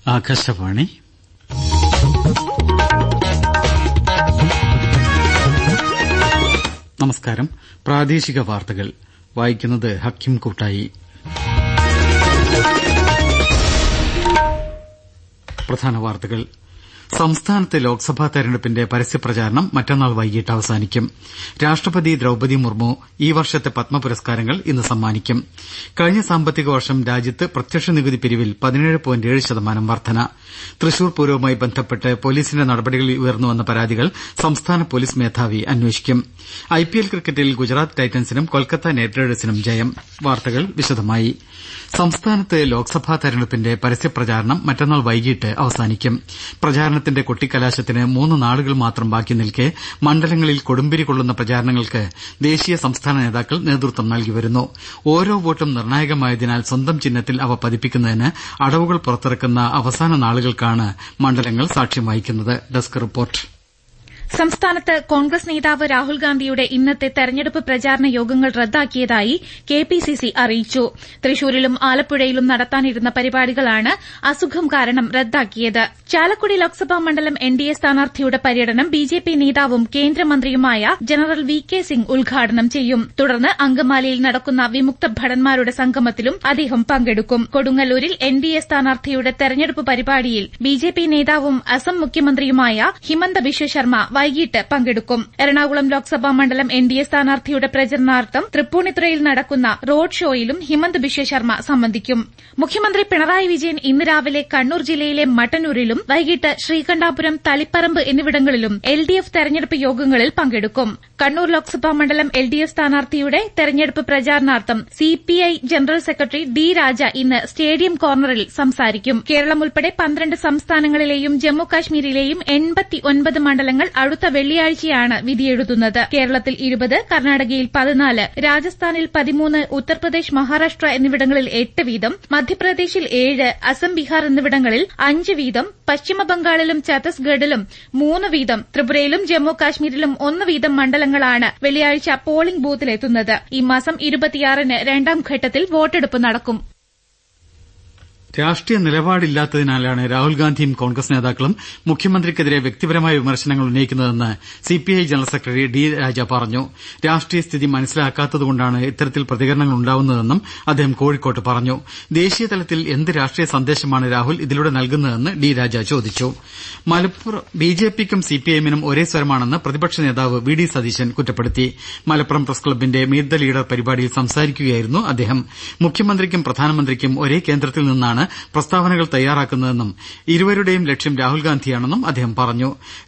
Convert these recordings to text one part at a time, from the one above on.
ആകാശവാണി നമസ്കാരം പ്രാദേശിക വാർത്തകൾ വായിക്കുന്നത് ഹക്കിം കൂട്ടായി പ്രധാന വാർത്തകൾ സംസ്ഥാനത്ത് ലോക്സഭാ തെരഞ്ഞെടുപ്പിന്റെ പരസ്യപ്രചാരണം മറ്റന്നാൾ വൈകിട്ട് അവസാനിക്കും രാഷ്ട്രപതി ദ്രൌപദി മുർമു ഈ വർഷത്തെ പത്മ പുരസ്കാരങ്ങൾ ഇന്ന് സമ്മാനിക്കും കഴിഞ്ഞ സാമ്പത്തിക വർഷം രാജ്യത്ത് പ്രത്യക്ഷ നികുതി പിരിവിൽ പതിനേഴ് പോയിന്റ് ഏഴ് ശതമാനം വർധന തൃശൂർ പൂരവുമായി ബന്ധപ്പെട്ട് പോലീസിന്റെ നടപടികളിൽ ഉയർന്നുവന്ന പരാതികൾ സംസ്ഥാന പോലീസ് മേധാവി അന്വേഷിക്കും ഐപിഎൽ ക്രിക്കറ്റിൽ ഗുജറാത്ത് ടൈറ്റൻസിനും കൊൽക്കത്ത നൈറ്റ് റൈഡേഴ്സിനും ജയം വാർത്തകൾ വിശദമായി സംസ്ഥാനത്ത് ലോക്സഭാ തെരഞ്ഞെടുപ്പിന്റെ പരസ്യപ്രചാരണം മറ്റന്നാൾ വൈകിട്ട് അവസാനിക്കും പ്രചാരണത്തിന്റെ കൊട്ടിക്കലാശത്തിന് മൂന്ന് നാളുകൾ മാത്രം ബാക്കി നിൽക്കെ മണ്ഡലങ്ങളിൽ കൊടുമ്പിരി കൊള്ളുന്ന പ്രചാരണങ്ങൾക്ക് ദേശീയ സംസ്ഥാന നേതാക്കൾ നേതൃത്വം നൽകിവരുന്നു ഓരോ വോട്ടും നിർണായകമായതിനാൽ സ്വന്തം ചിഹ്നത്തിൽ അവ പതിപ്പിക്കുന്നതിന് അടവുകൾ പുറത്തിറക്കുന്ന അവസാന നാളുകൾക്കാണ് മണ്ഡലങ്ങൾ സാക്ഷ്യം വഹിക്കുന്നത് ഡെസ്ക് റിപ്പോർട്ട് സംസ്ഥാനത്ത് കോൺഗ്രസ് നേതാവ് രാഹുൽഗാന്ധിയുടെ ഇന്നത്തെ തെരഞ്ഞെടുപ്പ് പ്രചാരണ യോഗങ്ങൾ റദ്ദാക്കിയതായി കെപിസിസി അറിയിച്ചു തൃശൂരിലും ആലപ്പുഴയിലും നടത്താനിരുന്ന പരിപാടികളാണ് അസുഖം കാരണം റദ്ദാക്കിയത് ചാലക്കുടി ലോക്സഭാ മണ്ഡലം എൻഡിഎ സ്ഥാനാർത്ഥിയുടെ പര്യടനം ബിജെപി നേതാവും കേന്ദ്രമന്ത്രിയുമായ ജനറൽ വി കെ സിംഗ് ഉദ്ഘാടനം ചെയ്യും തുടർന്ന് അങ്കമാലിയിൽ നടക്കുന്ന വിമുക്ത ഭടന്മാരുടെ സംഗമത്തിലും അദ്ദേഹം പങ്കെടുക്കും കൊടുങ്ങല്ലൂരിൽ എൻഡിഎ സ്ഥാനാർത്ഥിയുടെ തെരഞ്ഞെടുപ്പ് പരിപാടിയിൽ ബിജെപി നേതാവും അസം മുഖ്യമന്ത്രിയുമായ ഹിമന്ത ബിശ്വ ശർമ്മ വൈകിട്ട് പങ്കെടുക്കും എറണാകുളം ലോക്സഭാ മണ്ഡലം എൻഡിഎ സ്ഥാനാർത്ഥിയുടെ പ്രചരണാർത്ഥം തൃപ്പൂണിത്തുറയിൽ നടക്കുന്ന റോഡ് ഷോയിലും ഹിമന്ത് ബിശ്വ ശർമ്മ സംബന്ധിക്കും മുഖ്യമന്ത്രി പിണറായി വിജയൻ ഇന്ന് രാവിലെ കണ്ണൂർ ജില്ലയിലെ മട്ടന്നൂരിലും വൈകിട്ട് ശ്രീകണ്ഠാപുരം തളിപ്പറമ്പ് എന്നിവിടങ്ങളിലും എൽഡിഎഫ് തെരഞ്ഞെടുപ്പ് യോഗങ്ങളിൽ പങ്കെടുക്കും കണ്ണൂർ ലോക്സഭാ മണ്ഡലം എൽഡിഎഫ് സ്ഥാനാർത്ഥിയുടെ തെരഞ്ഞെടുപ്പ് പ്രചാരണാർത്ഥം CPI general secretary D Raja ഇന്ന് സ്റ്റേഡിയം കോർണറിൽ സംസാരിക്കും കേരളം ഉൾപ്പെടെ പന്ത്രണ്ട് സംസ്ഥാനങ്ങളിലെയും ജമ്മുകാശ്മീരിലെയും എൺപത്തിയൊൻപത് മണ്ഡലങ്ങൾ അടുത്ത വെള്ളിയാഴ്ചയാണ് വിധിയെഴുതുന്നത് കേരളത്തിൽ ഇരുപത് കർണാടകയിൽ പതിനാല് രാജസ്ഥാനിൽ പതിമൂന്ന് ഉത്തർപ്രദേശ് മഹാരാഷ്ട്ര എന്നിവിടങ്ങളിൽ എട്ട് വീതം മധ്യപ്രദേശിൽ ഏഴ് അസം ബീഹാർ എന്നിവിടങ്ങളിൽ അഞ്ച് വീതം പശ്ചിമബംഗാളിലും ഛത്തീസ്ഗഡിലും മൂന്ന് വീതം ത്രിപുരയിലും ജമ്മു കാശ്മീരിലും ഒന്ന് വീതം മണ്ഡലങ്ങളാണ് വെള്ളിയാഴ്ച പോളിംഗ് ബൂത്തിലെത്തുന്നത് ഈ മാസം ഇരുപത്തിയാറിന് രണ്ടാം ഘട്ടത്തിൽ വോട്ടെടുപ്പ് നടക്കും രാഷ്ട്രീയ നിലപാടില്ലാത്തതിനാലാണ് രാഹുൽഗാന്ധിയും കോൺഗ്രസ് നേതാക്കളും മുഖ്യമന്ത്രിക്കെതിരെ വ്യക്തിപരമായ വിമർശനങ്ങൾ ഉന്നയിക്കുന്നതെന്ന് CPI general secretary D Raja പറഞ്ഞു രാഷ്ട്രീയ സ്ഥിതി മനസ്സിലാക്കാത്തതുകൊണ്ടാണ് ഇത്തരത്തിൽ പ്രതികരണങ്ങൾ ഉണ്ടാവുന്നതെന്നും അദ്ദേഹം കോഴിക്കോട്ട് പറഞ്ഞു ദേശീയതലത്തിൽ എന്ത് രാഷ്ട്രീയ സന്ദേശമാണ് രാഹുൽ ഇതിലൂടെ നൽകുന്നതെന്ന് ഡി രാജ ചോദിച്ചു ബിജെപിക്കും സിപിഐഎമ്മിനും ഒരേ സ്വരമാണെന്ന് പ്രതിപക്ഷ നേതാവ് വി ഡി സതീശൻ കുറ്റപ്പെടുത്തി മലപ്പുറം പ്രസ് ക്ലബിന്റെ മീറ്റ് ദ ലീഡർ പരിപാടിയിൽ സംസാരിക്കുകയായിരുന്നു അദ്ദേഹം മുഖ്യമന്ത്രിക്കും പ്രധാനമന്ത്രിക്കും ഒരേ കേന്ദ്രത്തിൽ നിന്നാണ് പ്രസ്താവനകൾ തയ്യാറാക്കുന്നതെന്നും ഇരുവരുടെയും ലക്ഷ്യം രാഹുൽഗാന്ധിയാണെന്നും അദ്ദേഹം പറഞ്ഞു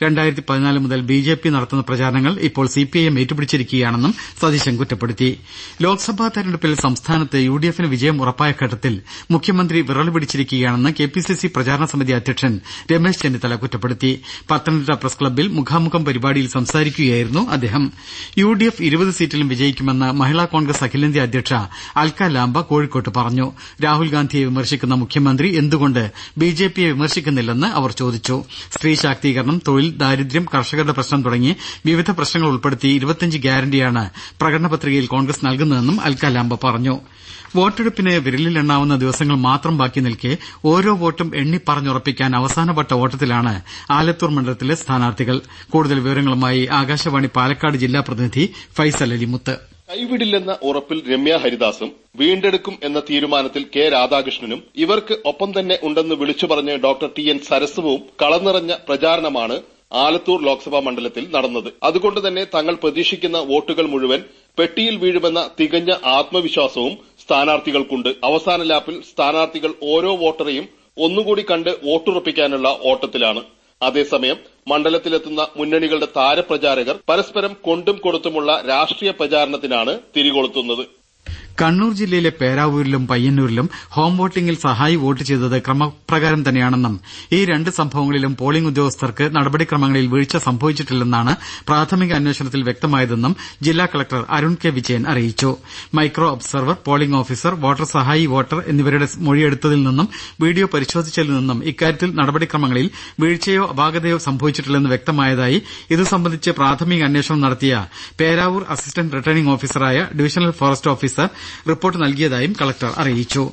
മുതൽ ബിജെപി നടത്തുന്ന പ്രചാരണങ്ങൾ ഇപ്പോൾ സിപിഐഎം ഏറ്റുപിടിച്ചിരിക്കുകയാണെന്നും സതീശൻ കുറ്റപ്പെടുത്തി ലോക്സഭാ തെരഞ്ഞെടുപ്പിൽ സംസ്ഥാനത്ത് യുഡിഎഫിന് വിജയം ഉറപ്പായ ഘട്ടത്തിൽ മുഖ്യമന്ത്രി വിറളി പിടിച്ചിരിക്കുകയാണെന്ന് കെപിസിസി പ്രചാരണ സമിതി അധ്യക്ഷൻ രമേശ് ചെന്നിത്തല കുറ്റപ്പെടുത്തി പത്തനംതിട്ട പ്രസ് ക്ലബ്ബിൽ മുഖാമുഖം പരിപാടിയിൽ സംസാരിക്കുകയായിരുന്നു അദ്ദേഹം യുഡിഎഫ് ഇരുപത് സീറ്റിലും വിജയിക്കുമെന്ന് മഹിളാ കോൺഗ്രസ് അഖിലേന്ത്യാ അധ്യക്ഷ അൽക്ക ലാംബ കോഴിക്കോട്ട് പറഞ്ഞു രാഹുൽഗാന്ധിയെ വിമർശിക്കുന്ന മുഖ്യമന്ത്രി എന്തുകൊണ്ട് ബിജെപിയെ വിമർശിക്കുന്നില്ലെന്ന് അവർ ചോദിച്ചു സ്ത്രീ ശാക്തീകരണം തൊഴിൽ ദാരിദ്ര്യം കർഷകരുടെ പ്രശ്നം തുടങ്ങി വിവിധ പ്രശ്നങ്ങൾ ഉൾപ്പെടുത്തി ഇരുപത്തിയഞ്ച് ഗ്യാരണ്ടിയാണ് പ്രകടന പത്രികയിൽ കോൺഗ്രസ് നൽകുന്നതെന്നും അൽക്ക ലാംബ പറഞ്ഞു വോട്ടെടുപ്പിന് വിരലിലെണ്ണാവുന്ന ദിവസങ്ങൾ മാത്രം ബാക്കി നിൽക്കെ ഓരോ വോട്ടും എണ്ണി പറഞ്ഞുറപ്പിക്കാൻ അവസാനവട്ട ഓട്ടത്തിലാണ് ആലത്തൂർ മണ്ഡലത്തിലെ സ്ഥാനാർത്ഥികൾ കൂടുതൽ വിവരങ്ങളുമായി ആകാശവാണി പാലക്കാട് ജില്ലാ പ്രതിനിധി ഫൈസൽ അലിമുത്ത് കൈവിടില്ലെന്ന ഉറപ്പിൽ രമ്യ ഹരിദാസും വീണ്ടെടുക്കും എന്ന തീരുമാനത്തിൽ കെ രാധാകൃഷ്ണനും ഇവർക്ക് ഒപ്പം തന്നെ ഉണ്ടെന്ന് വിളിച്ചു പറഞ്ഞ് ഡോക്ടർ ടി എൻ സരസ്വവും കളനിറഞ്ഞ പ്രചാരണമാണ് ആലത്തൂർ ലോക്സഭാ മണ്ഡലത്തിൽ നടന്നത് അതുകൊണ്ട് തന്നെ തങ്ങൾ പ്രതീക്ഷിക്കുന്ന വോട്ടുകൾ മുഴുവൻ പെട്ടിയിൽ വീഴുമെന്ന തികഞ്ഞ ആത്മവിശ്വാസവും സ്ഥാനാർത്ഥികൾക്കുണ്ട് അവസാന ലാപ്പിൽ സ്ഥാനാർത്ഥികൾ ഓരോ വോട്ടറെയും ഒന്നുകൂടി കണ്ട് വോട്ടുറപ്പിക്കാനുള്ള ഓട്ടത്തിലാണ് അതേസമയം മണ്ഡലത്തിലെത്തുന്ന മുന്നണികളുടെ താരപ്രചാരകർ പരസ്പരം കൊണ്ടും കൊടുത്തുമുള്ള രാഷ്ട്രീയ പ്രചാരണത്തിനാണ് തിരികൊളുത്തുന്നത് കണ്ണൂർ ജില്ലയിലെ പേരാവൂരിലും പയ്യന്നൂരിലും ഹോം വോട്ടിംഗിൽ സഹായി വോട്ട് ചെയ്തത് ക്രമപ്രകാരം തന്നെയാണെന്നും ഈ രണ്ട് സംഭവങ്ങളിലും പോളിംഗ് ഉദ്യോഗസ്ഥർക്ക് നടപടിക്രമങ്ങളിൽ വീഴ്ച സംഭവിച്ചിട്ടില്ലെന്നാണ് പ്രാഥമിക അന്വേഷണത്തിൽ വ്യക്തമായതെന്നും ജില്ലാ കളക്ടർ അരുൺ കെ വിജയൻ അറിയിച്ചു micro observer polling officer voter സഹായി വോട്ടർ എന്നിവരുടെ മൊഴിയെടുത്തതിൽ നിന്നും വീഡിയോ പരിശോധിച്ചതിൽ നിന്നും ഇക്കാര്യത്തിൽ നടപടിക്രമങ്ങളിൽ വീഴ്ചയോ അപാകതയോ സംഭവിച്ചിട്ടില്ലെന്ന് വ്യക്തമായതായി ഇതു സംബന്ധിച്ച് പ്രാഥമിക അന്വേഷണം നടത്തിയ പേരാവൂർ അസിസ്റ്റന്റ് റിട്ടേണിംഗ് ഓഫീസറായ ഡിവിഷണൽ ഫോറസ്റ്റ് ഓഫീസർ റിപ്പോർട്ട് നൽകിയതായും കളക്ടർ അറിയിച്ചു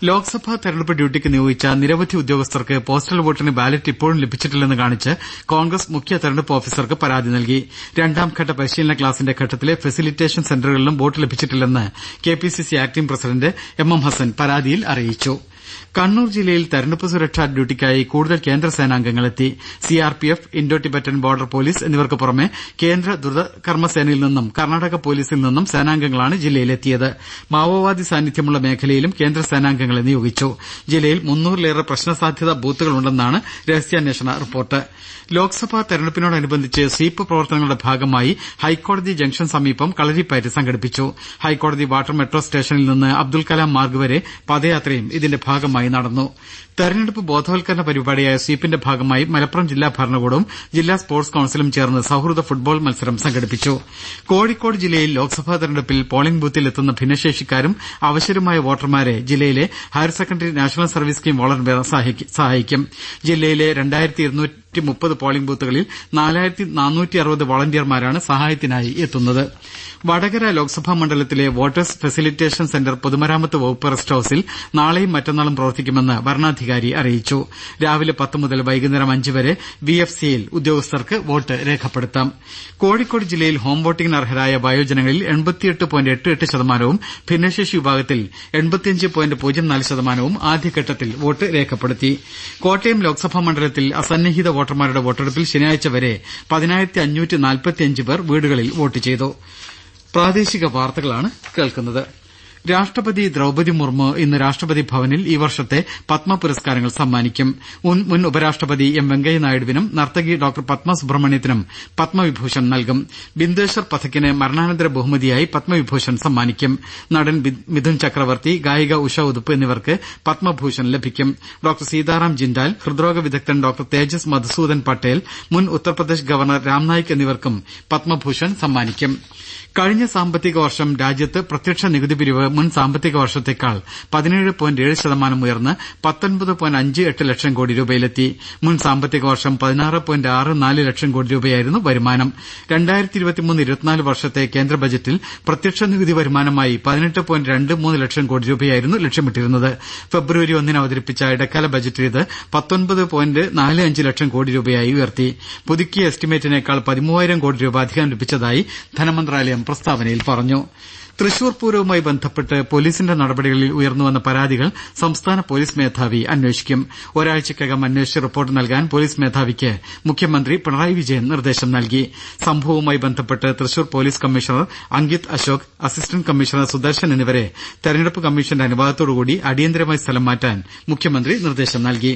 ലോക്സഭാ തെരഞ്ഞെടുപ്പ് ഡ്യൂട്ടിക്ക് നിയോഗിച്ച നിരവധി ഉദ്യോഗസ്ഥർക്ക് പോസ്റ്റൽ വോട്ടിന് ബാലറ്റ് ഇപ്പോഴും ലഭിച്ചിട്ടില്ലെന്ന് കാണിച്ച് കോൺഗ്രസ് മുഖ്യ തെരഞ്ഞെടുപ്പ് ഓഫീസർക്ക് പരാതി നൽകി രണ്ടാംഘട്ട പരിശീലന ക്ലാസിന്റെ ഘട്ടത്തിലെ ഫെസിലിറ്റേഷൻ സെന്ററുകളിലും വോട്ട് ലഭിച്ചിട്ടില്ലെന്ന് KPCC acting president M M Hassan പരാതിയിൽ അറിയിച്ചു കണ്ണൂർ ജില്ലയിൽ തെരഞ്ഞെടുപ്പ് സുരക്ഷാ ഡ്യൂട്ടിക്കായി കൂടുതൽ കേന്ദ്ര സേനാംഗങ്ങളെത്തി CRPF Indo Tibetan border police എന്നിവർക്ക് പുറമെ കേന്ദ്ര ദ്രുതകർമ്മസേനയിൽ നിന്നും കർണാടക പോലീസിൽ നിന്നും സേനാംഗങ്ങളാണ് ജില്ലയിലെത്തിയത് മാവോവാദി സാന്നിധ്യമുള്ള മേഖലയിലും കേന്ദ്ര സേനാംഗങ്ങളെ നിയോഗിച്ചു ജില്ലയിൽ മുന്നൂറിലേറെ പ്രശ്നസാധ്യത ബൂത്തുകളുണ്ടെന്നാണ് രഹസ്യാന്വേഷണ റിപ്പോർട്ട് ലോക്സഭാ തെരഞ്ഞെടുപ്പിനോടനുബന്ധിച്ച് സ്വീപ്പ് പ്രവർത്തനങ്ങളുടെ ഭാഗമായി ഹൈക്കോടതി ജംഗ്ഷൻ സമീപം കളരിപ്പയറ്റ് സംഘടിപ്പിച്ചു ഹൈക്കോടതി വാട്ടർ മെട്രോ സ്റ്റേഷനിൽ നിന്ന് അബ്ദുൽ കലാം മാർഗ് വരെ പദയാത്രയും ഇതിന്റെ ഭാഗമായി നടന്നു തെരഞ്ഞെടുപ്പ് ബോധവൽക്കരണ പരിപാടിയായ സ്വീപ്പിന്റെ ഭാഗമായി മലപ്പുറം ജില്ലാ ഭരണകൂടവും ജില്ലാ സ്പോർട്സ് കൌൺസിലും ചേർന്ന് സൌഹൃദ ഫുട്ബോൾ മത്സരം സംഘടിപ്പിച്ചു കോഴിക്കോട് ജില്ലയിൽ ലോക്സഭാ തെരഞ്ഞെടുപ്പിൽ പോളിംഗ് ബൂത്തിൽ എത്തുന്ന ഭിന്നശേഷിക്കാരും അവശരുമായ വോട്ടർമാരെ ജില്ലയിലെ higher secondary national service scheme volunteer സഹായിക്കും ജില്ലയിലെ മുപ്പത് പോളിംഗ് ബൂത്തുകളിൽ നാലായിരത്തി നാനൂറ്റി അറുപത് വോളണ്ടിയർമാരാണ് സഹായത്തിനായി എത്തുന്നത് വടകര ലോക്സഭാ മണ്ഡലത്തിലെ വോട്ടേഴ്സ് ഫെസിലിറ്റേഷൻ സെന്റർ പൊതുമരാമത്ത് വകുപ്പ് റെസ്റ്റ് ഹൌസിൽ നാളെയും മറ്റന്നാളും പ്രവർത്തിക്കുമെന്ന് വരണാധികാരി അറിയിച്ചു രാവിലെ പത്ത് മുതൽ വൈകുന്നേരം അഞ്ച് വരെ വി എഫ് സിയിൽ ഉദ്യോഗസ്ഥർക്ക് വോട്ട് രേഖപ്പെടുത്താം കോഴിക്കോട് ജില്ലയിൽ ഹോം വോട്ടിംഗിന് അർഹരായ വയോജനങ്ങളിൽ എൺപത്തിയെട്ട് പോയിന്റ് എട്ട് എട്ട് ശതമാനവും ഭിന്നശേഷി വിഭാഗത്തിൽ എൺപത്തിയഞ്ച് പോയിന്റ് പൂജ്യം നാല് ശതമാനവും ആദ്യഘട്ടത്തിൽ വോട്ട് രേഖപ്പെടുത്തി കോട്ടയം ലോക്സഭാ മണ്ഡലത്തിൽ അസന്നിഹിത വോട്ടർമാരുടെ വോട്ടെടുപ്പിൽ ശനിയാഴ്ച വരെ പതിനായിരത്തി അഞ്ഞൂറ്റി നാൽപ്പത്തിയഞ്ച് പേർ വീടുകളിൽ വോട്ട് ചെയ്തു പ്രാദേശിക വാർത്തകളാണ് കേൾക്കുന്നത് രാഷ്ട്രപതി ദ്രൌപതി മുർമു ഇന്ന് രാഷ്ട്രപതി ഭവനിൽ ഈ വർഷത്തെ പത്മ പുരസ്കാരങ്ങൾ സമ്മാനിക്കും മുൻ ഉപരാഷ്ട്രപതി എം വെങ്കയ്യനായിഡുവിനും നർത്തകി ഡോക്ടർ പത്മ സുബ്രഹ്മണ്യത്തിനും പത്മവിഭൂഷൺ നൽകും ബിന്ദേശ്വർ പഥക്കിന് മരണാനന്തര ബഹുമതിയായി പത്മവിഭൂഷൺ സമ്മാനിക്കും നടൻ മിഥുൻ ചക്രവർത്തി ഗായിക ഉഷ ഉതുപ്പ് എന്നിവർക്ക് പത്മഭൂഷൺ ലഭിക്കും ഡോക്ടർ സീതാറാം ജിൻഡാൽ ഹൃദ്രോഗ വിദഗ്ധൻ ഡോക്ടർ തേജസ് മധുസൂദൻ പട്ടേൽ മുൻ ഉത്തർപ്രദേശ് ഗവർണർ രാംനായിക് എന്നിവർക്കും പത്മഭൂഷൺ സമ്മാനിക്കും കഴിഞ്ഞ സാമ്പത്തിക വർഷം രാജ്യത്ത് പ്രത്യക്ഷ നികുതി പിരിവ് മുൻ സാമ്പത്തിക വർഷത്തേക്കാൾ പതിനേഴ് പോയിന്റ് ഏഴ് ശതമാനം ഉയർന്ന് പത്തൊൻപത് പോയിന്റ് അഞ്ച് എട്ട് ലക്ഷം കോടി രൂപയിലെത്തി മുൻ സാമ്പത്തിക വർഷം പതിനാറ് പോയിന്റ് ആറ് നാല് ലക്ഷം കോടി രൂപയായിരുന്നു വരുമാനം വർഷത്തെ കേന്ദ്ര ബജറ്റിൽ പ്രത്യക്ഷ നികുതി വരുമാനമായി പതിനെട്ട് പോയിന്റ് രണ്ട് മൂന്ന് ലക്ഷം കോടി രൂപയായിരുന്നു ലക്ഷ്യമിട്ടിരുന്നത് ഫെബ്രുവരി ഒന്നിന് അവതരിപ്പിച്ച ഇടക്കാല ബജറ്റിൽ ഇത് പത്തൊൻപത് പോയിന്റ് നാല് അഞ്ച് ലക്ഷം കോടി രൂപയായി ഉയർത്തി പുതുക്കിയ എസ്റ്റിമേറ്റിനേക്കാൾ പതിമൂവായിരം കോടി രൂപ അധികം ലഭിച്ചതായി ധനമന്ത്രാലയം പ്രസ്താവനയിൽ പറഞ്ഞു തൃശൂർ പൂരവുമായി ബന്ധപ്പെട്ട് പോലീസിന്റെ നടപടികളിൽ ഉയർന്നുവന്ന പരാതികൾ സംസ്ഥാന പോലീസ് മേധാവി അന്വേഷിക്കും ഒരാഴ്ചക്കകം അന്വേഷിച്ച് റിപ്പോർട്ട് നൽകാൻ പോലീസ് മേധാവിക്ക് മുഖ്യമന്ത്രി പിണറായി വിജയൻ നിർദ്ദേശം നൽകി സംഭവവുമായി ബന്ധപ്പെട്ട് Thrissur police commissioner Ankit Ashok assistant commissioner Sudarshan എന്നിവരെ തെരഞ്ഞെടുപ്പ് കമ്മീഷന്റെ അനുവാദത്തോടുകൂടി അടിയന്തരമായി സ്ഥലം മാറ്റാൻ മുഖ്യമന്ത്രി നിർദ്ദേശം നൽകി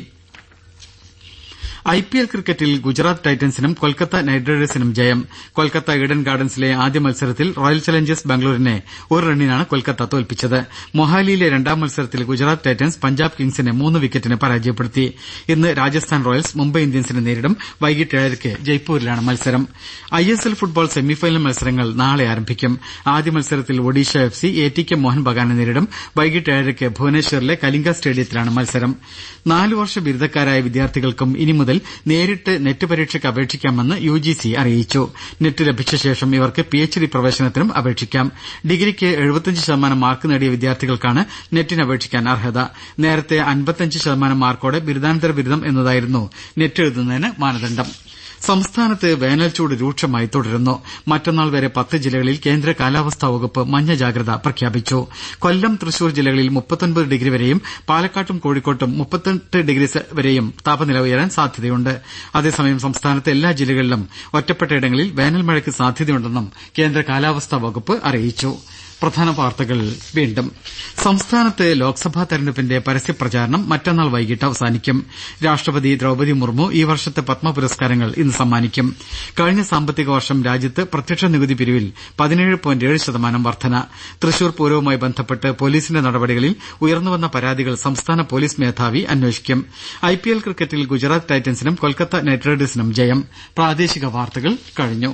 ഐ പി എൽ ക്രിക്കറ്റിൽ ഗുജറാത്ത് ടൈറ്റൻസിനും കൊൽക്കത്ത നൈറ്റ് റൈഡേഴ്സിനും ജയം കൊൽക്കത്ത ഈഡൻ ഗാർഡൻസിലെ ആദ്യ മത്സരത്തിൽ റോയൽ ചലഞ്ചേഴ്സ് ബാംഗ്ലൂരിനെ ഒരു റണ്ണിനാണ് കൊൽക്കത്ത തോൽപ്പിച്ചത് മൊഹാലിയിലെ രണ്ടാം മത്സരത്തിൽ ഗുജറാത്ത് ടൈറ്റൻസ് പഞ്ചാബ് കിങ്സിനെ മൂന്ന് വിക്കറ്റിന് പരാജയപ്പെടുത്തി ഇന്ന് രാജസ്ഥാൻ റോയൽസ് മുംബൈ ഇന്ത്യൻസിനെ നേരിടും വൈകിട്ട് ഏഴരയ്ക്ക് ജയ്പൂരിലാണ് മത്സരം I S L football semifinal മത്സരങ്ങൾ നാളെ ആരംഭിക്കും ആദ്യ മത്സരത്തിൽ Odisha F C A T K Mohun ബഗാനെ നേരിടും വൈകിട്ട് ഏഴരയ്ക്ക് ഭുവനേശ്വറിലെ കലിംഗ സ്റ്റേഡിയത്തിലാണ് മത്സരം നാലുവർഷ ബിരുദക്കാരായ വിദ്യാർത്ഥികൾക്കും ഇനി മുതൽ നേരിട്ട് നെറ്റ് പരീക്ഷയ്ക്ക് അപേക്ഷിക്കാമെന്ന് യു ജി സി അറിയിച്ചു നെറ്റ് ലഭിച്ച ശേഷം ഇവർക്ക് പി എച്ച് ഡി പ്രവേശനത്തിനും അപേക്ഷിക്കാം ഡിഗ്രിക്ക് എഴുപത്തിയഞ്ച് ശതമാനം മാർക്ക് നേടിയ വിദ്യാർത്ഥികൾക്കാണ് നെറ്റിന് അപേക്ഷിക്കാൻ അർഹത നേരത്തെ അൻപത്തിയഞ്ച് ശതമാനം മാർക്കോടെ ബിരുദാനന്തര ബിരുദം എന്നതായിരുന്നു നെറ്റ് എഴുതുന്നതിന് മാനദണ്ഡം സംസ്ഥാനത്ത് വേനൽച്ചൂട് രൂക്ഷമായി തുടരുന്നു മറ്റന്നാൾ വരെ പത്ത് ജില്ലകളിൽ കേന്ദ്ര കാലാവസ്ഥാ വകുപ്പ് മഞ്ഞ ജാഗ്രത പ്രഖ്യാപിച്ചു കൊല്ലം തൃശൂർ ജില്ലകളിൽ മുപ്പത്തൊൻപത് ഡിഗ്രി വരെയും പാലക്കാട്ടും കോഴിക്കോട്ടും മുപ്പത്തെട്ട് ഡിഗ്രി വരെയും താപനില ഉയരാൻ സാധ്യതയുണ്ട് അതേസമയം സംസ്ഥാനത്തെ എല്ലാ ജില്ലകളിലും ഒറ്റപ്പെട്ടയിടങ്ങളിൽ വേനൽ മഴയ്ക്ക് സാധ്യതയുണ്ടെന്നും കേന്ദ്ര കാലാവസ്ഥാ വകുപ്പ് അറിയിച്ചു പ്രധാന വാർത്തകൾ വീണ്ടും സംസ്ഥാനത്ത് ലോക്സഭാ തെരഞ്ഞെടുപ്പിന്റെ പരസ്യപ്രചാരണം മറ്റന്നാൾ വൈകിട്ട് അവസാനിക്കും രാഷ്ട്രപതി ദ്രൌപതി മുർമു ഈ വർഷത്തെ പത്മ പുരസ്കാരങ്ങൾ ഇന്ന് സമ്മാനിക്കും കഴിഞ്ഞ സാമ്പത്തിക വർഷം രാജ്യത്ത് പ്രത്യക്ഷ നികുതി പിരിവിൽ പതിനേഴ് പോയിന്റ് ഏഴ് ശതമാനം വർധന തൃശൂർ പൂരവുമായി ബന്ധപ്പെട്ട് പോലീസിന്റെ നടപടികളിൽ ഉയർന്നുവന്ന പരാതികൾ സംസ്ഥാന പോലീസ് മേധാവി അന്വേഷിക്കും ഐ പി എൽ ക്രിക്കറ്റിൽ ഗുജറാത്ത് ടൈറ്റൻസിനും കൊൽക്കത്ത നൈറ്റ് റൈഡേഴ്സിനും ജയം പ്രാദേശിക വാർത്തകൾ കഴിഞ്ഞു